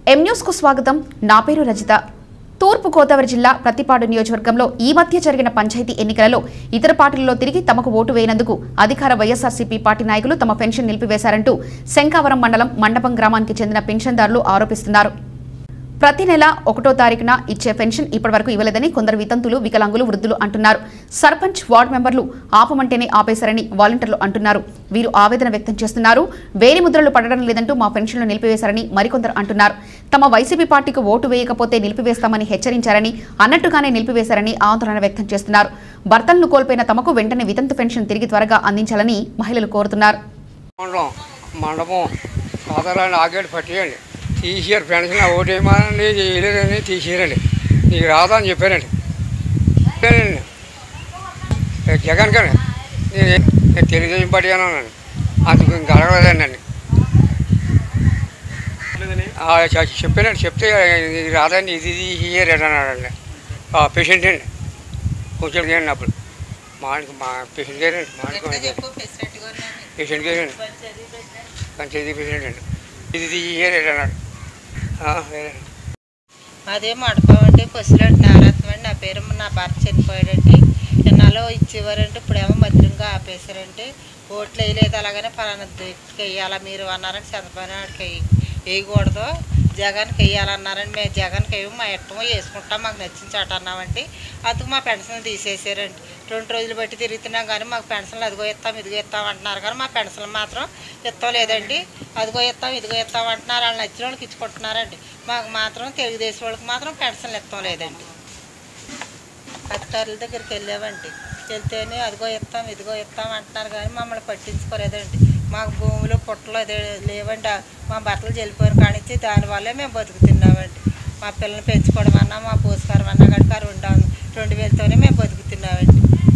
M news కు స్వాగతం నా పేరు రజిత తూర్పు గోదావరి జిల్లా ప్రతిపాడు నియోజకవర్గంలో ఈ మధ్య జరిగిన పంచాయతీ ఎన్నికలలో ఇతర పార్టీలలో తిరిగి తమకు ఓటు వేయనందుకు అధికార వైఎస్ఆర్సీపీ పార్టీ నాయకులు తమ పెన్షన్ నిలిపివేశారంటూ శంకావరం మండలం మండపం గ్రామానికి చెందిన పెన్షన్దారులు ఆరోపిస్తున్నారు ప్రతి నెల ఒకటో తారీఖున ఇచ్చే పెన్షన్ ఇప్పటివరకు ఇవ్వలేదని కొందరు వితంతులు వికలాంగులు వృద్ధులు అంటున్నారు సర్పంచ్ వార్డు మెంబర్లు ఆపమంటేనే ఆపేశారని వాలంటీర్లు అంటున్నారు వీరు ఆవేదన వ్యక్తం చేస్తున్నారు వేలి ముద్రలు పడడం లేదంటూ మా పెన్షన్లు నిలిపివేశారని మరికొందరు అంటున్నారు తమ వైసీపీ పార్టీకి ఓటు వేయకపోతే నిలిపివేస్తామని హెచ్చరించారని అన్నట్టుగానే నిలిపివేశారని ఆందోళన వ్యక్తం చేస్తున్నారు భర్తలను కోల్పోయిన తమకు వెంటనే వితంతు పెన్షన్ తిరిగి త్వరగా అందించాలని మహిళలు కోరుతున్నారు మండలం మండపం సాధారణ ఆగేడు పట్టేయండి తీసారు పెన్షన్ ఓటు వేయమనండి చేయలేదని తీసేయరండి నీకు రాదా అని చెప్పారండి చెప్పానండి. ఏ జగన్ కానీ నేను నేను తెలుగుదేశం పార్టీ అన్నానండి అందుకు ఇంక అడగలేదండి నన్ను ఆ, చె- చెప్పానండి చెప్తే నీకు రాదండి ఇది తీసేయరు అన్నాడండి పేషెంట్ అండి కొంచెం చేయండి అప్పుడు మా మా పేషెంట్ గారండి మా పేషెంట్ గారండి పంచాయతీ ప్రెసిడెంట్ అండి ఇది తీసేయరు అన్నాడు ఆ, వేరే. అదే మడపమండి పసులాంటి నారత్నం అండి నా పేరు నా భర్త చనిపోయాడండి ఎన్నాలో ఇచ్చేవారంటే ఇప్పుడేమో మధురంగా ఆపేశారంటే ఓట్లు వేయలేదు అలాగనే ఫలానా వ్యక్తికి వేయాలా మీరు అన్నారని చంద్రబాబు నాయుడుకి వేయ- వేయకూడదు జగన్కి వేయాలన్నారని మేము జగన్కి వేయం మా ఎట్టమో వేసుకుంటాం మాకు నచ్చిన చోట అన్నామండి అందుకు మా పెన్షన్ తీసేసారండి రెండు రోజులు బట్టి తిరుగుతున్నాం కానీ మాకు పెన్షన్లు అదిగో ఇస్తాం ఇదిగో ఇస్తాం అంటున్నారు కానీ మా పెన్షన్లు మాత్రం ఇస్తాం లేదండి అదిగో ఇస్తాం ఇదిగో ఇస్తాం అంటున్నారు వాళ్ళు నచ్చిన వాళ్ళకి ఇచ్చుకుంటున్నారండి మాకు మాత్రం తెలుగుదేశం వాళ్ళకి మాత్రం పెన్షన్లు ఇస్తాం లేదండి అధికారుల దగ్గరికి వెళ్ళామండి వెళ్తేనే అదిగో ఇస్తాం ఇదిగో ఇస్తాం అంటున్నారు కానీ మమ్మల్ని పట్టించుకోలేదండి మాకు భూములు పుట్టలు అదే లేవండి ఆ- మా బట్టలు చెల్లిపోయిన కానిచ్చి దానివల్లే మేము బతుకుతున్నామండి మా పిల్లల్ని పెంచుకోవడం అన్నా మా పోషకారం అన్నా కనుక ఆ రెండు రెండు వేలతోనే మేము బతుకుతున్నామండి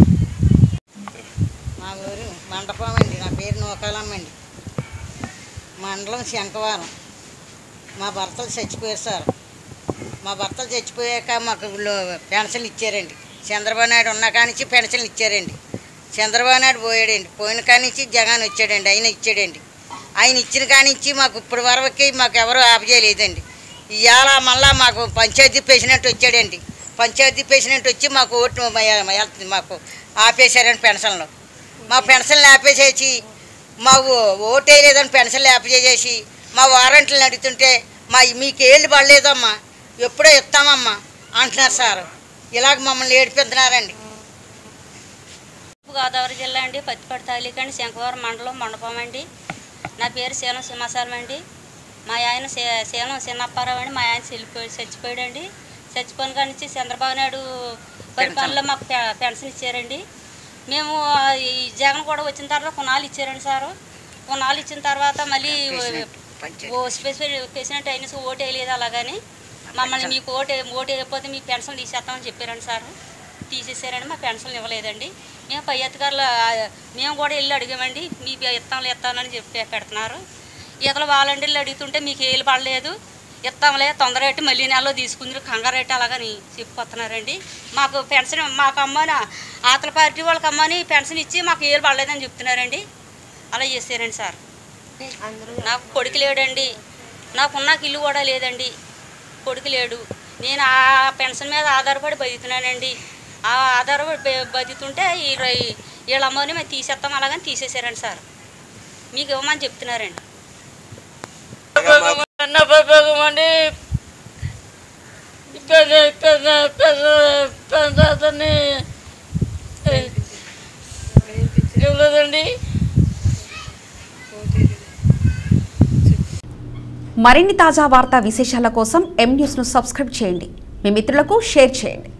మా ఊరు మండపం అండి నా పేరు నూకాలమ్మ అండి మండలం శంకవారం మా భర్తలు చచ్చిపోయారు సార్ మా భర్తలు చచ్చిపోయాక మాకు లో- పెన్షన్ ఇచ్చారండి చంద్రబాబు నాయుడు ఉన్న కానించి పెన్షన్లు ఇచ్చారండి చంద్రబాబు నాయుడు పోయాడండి పోయిన కానించి జగన్ వచ్చాడండి ఆయన ఇచ్చాడండి ఆయన ఇచ్చిన కానించి మాకు ఇప్పటి వరకు మాకు ఎవరు ఆపజేయలేదండి ఇవాళ మళ్ళా మాకు పంచాయతీ ప్రెసిడెంట్ వచ్చాడండి పంచాయతీ ప్రెసిడెంట్ వచ్చి మాకు ఓటు మ- మాకు ఆపేశారండి పెన్షన్లు మా పెన్షన్లు ఆపేసేసి మాకు ఓటు వేయలేదని పెన్షన్లు ఆపేసేసి మా వారంట్లను అడుగుతుంటే మా మీకు ఏళ్ళు పడలేదమ్మా ఎప్పుడో ఇస్తామమ్మా అంటున్నారు సార్ ఇలాగ మమ్మల్ని ఏడిపిస్తున్నారండి తూర్పు గోదావరి జిల్లా అండి పత్తిపడి తాలూకా అండి శంకవరం మండలం మండపం అండి నా పేరు శీలం సింహాసాలం అండి మా ఆయన శీ- శీలం చిన్నప్పారావు అండి మా ఆయన చనిపోయి చచ్చిపోయాడండి చచ్చిపోయిన కాడి నుంచి చంద్రబాబు నాయుడు పరిపాలనలో మాకు పె- పెన్షన్ ఇచ్చారండి మేము ఆ, ఈ జగన్ కూడా వచ్చిన తర్వాత కొన్నాళ్ళు ఇచ్చారండి సారు కొన్నాళ్ళు ఇచ్చిన తర్వాత మళ్ళీ ఓ స్పెషల్ పేషెంట్ అయిన సో ఓటు వేయలేదు అలాగని మమ్మల్ని మీకు ఓటు ఓటు వేయకపోతే మీకు పెన్షన్ తీసేస్తామని చెప్పారండి సార్ తీసేసారండి మా పెన్షన్లు ఇవ్వలేదండి మేము పై అధికారులు ఆ, మేము కూడా వెళ్ళి అడిగామండి మీకు ఇస్తాంలే ఇస్తానని చెప్పి పెడుతున్నారు ఇతల వాలంటీర్లు అడుగుతుంటే మీకు ఏలు పడలేదు ఇస్తాంలే తొందర పెట్టి మళ్ళీ నెలలో తీసుకుందరు కంగారు పెట్టి అలాగని చెప్పిపోతున్నారండి మాకు పెన్షన్ మాకు అమ్మని ఆతల పార్టీ వాళ్ళకి అమ్మని పెన్షన్ ఇచ్చి మాకు ఏలు పడలేదని చెప్తున్నారండి అలా చేశారండి సార్ నాకు కొడుకు లేడండి నాకున్న ఇల్లు కూడా లేదండి కొడుకు లేడు నేను ఆ పెన్షన్ మీద ఆధారపడి బతుకుతున్నానండి ఆ ఆధారపడి బ- బతుకుతుంటే ఈ రై- వీళ్ళ అమ్మని మేము తీసేస్తాం అలాగని తీసేసారండి సార్ మీకు ఇవ్వమని చెప్తున్నారండి అన్నపని పెద్ద పెద్ద పెద్ద పెద్ద అతన్ని ఇవ్వలేదండి మరిన్ని తాజా వార్తా విశేషాల కోసం ఎం న్యూస్ను సబ్స్క్రైబ్ చేయండి మీ మిత్రులకు షేర్ చేయండి